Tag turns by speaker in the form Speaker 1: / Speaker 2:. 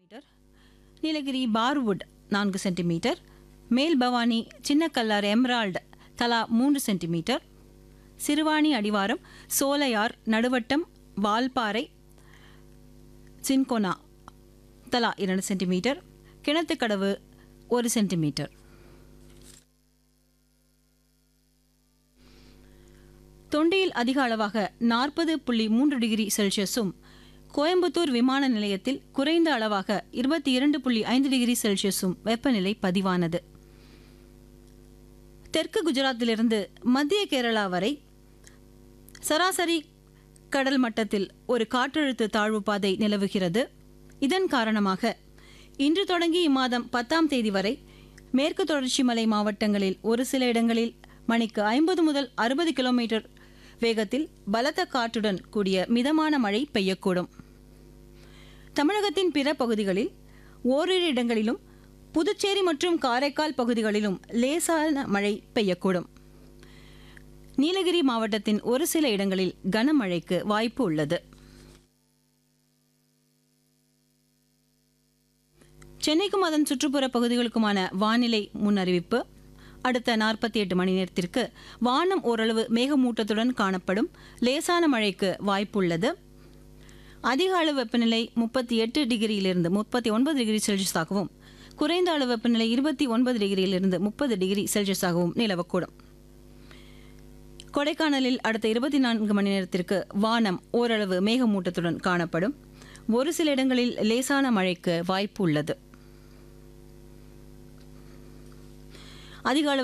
Speaker 1: centimetre Nilgiri பார்வுட் நான்கு centimetre மேல் பவானி சின்ன கல்லார் எம்ரால்டு தலா மூன்று சென்டிமீட்டர் சிறுவாணி அடிவாரம் சோலையார் நடுவட்டம் வால்பாறை சின்கோனா தலா இரண்டு சென்டிமீட்டர் கிணத்துக்கடவு ஒரு சென்டிமீட்டர் தொண்டியில் அதிக அளவாக நாற்பது புள்ளி மூன்று டிகிரி செல்சியஸும் கோயம்புத்தூர் விமான நிலையத்தில் குறைந்த அளவாக இருபத்தி இரண்டு புள்ளி ஐந்து டிகிரி செல்சியஸும் வெப்பநிலை பதிவானது தெற்கு குஜராத்திலிருந்து மத்திய கேரளா வரை சராசரி கடல் மட்டத்தில் ஒரு காற்றழுத்த தாழ்வு பாதை நிலவுகிறது இதன் காரணமாக இன்று தொடங்கி இம்மாதம் பத்தாம் தேதி வரை மேற்கு தொடர்ச்சி மலை மாவட்டங்களில் ஒரு சில இடங்களில் மணிக்கு ஐம்பது முதல் அறுபது கிலோமீட்டர் வேகத்தில் பலத்த காற்றுடன் கூடிய மிதமான மழை பெய்யக்கூடும் தமிழகத்தின் பிற பகுதிகளில் ஓரிரு இடங்களிலும் புதுச்சேரி மற்றும் காரைக்கால் பகுதிகளிலும் லேசான மழை பெய்யக்கூடும் நீலகிரி மாவட்டத்தின் ஒரு சில இடங்களில் கனமழைக்கு வாய்ப்பு உள்ளது சென்னைக்கும் அதன் சுற்றுப்புற பகுதிகளுக்குமான வானிலை முன்னறிவிப்பு அடுத்த நாற்பத்தி எட்டு மணி நேரத்திற்கு வானம் ஓரளவு மேகமூட்டத்துடன் காணப்படும் லேசான மழைக்கு வாய்ப்புள்ளது அதிக அளவு வெப்பநிலை முப்பத்தி எட்டு டிகிரியிலிருந்து முப்பத்தி ஒன்பது டிகிரி செல்சியஸாகவும் குறைந்த அளவு வெப்பநிலை இருபத்தி ஒன்பது டிகிரியிலிருந்து முப்பது டிகிரி செல்சியஸாகவும் நிலவக்கூடும் கொடைக்கானலில் அடுத்த இருபத்தி நான்கு மணி நேரத்திற்கு வானம் ஓரளவு மேகமூட்டத்துடன் காணப்படும் ஒரு சில இடங்களில் லேசான மழைக்கு வாய்ப்பு உள்ளது அதிக அளவு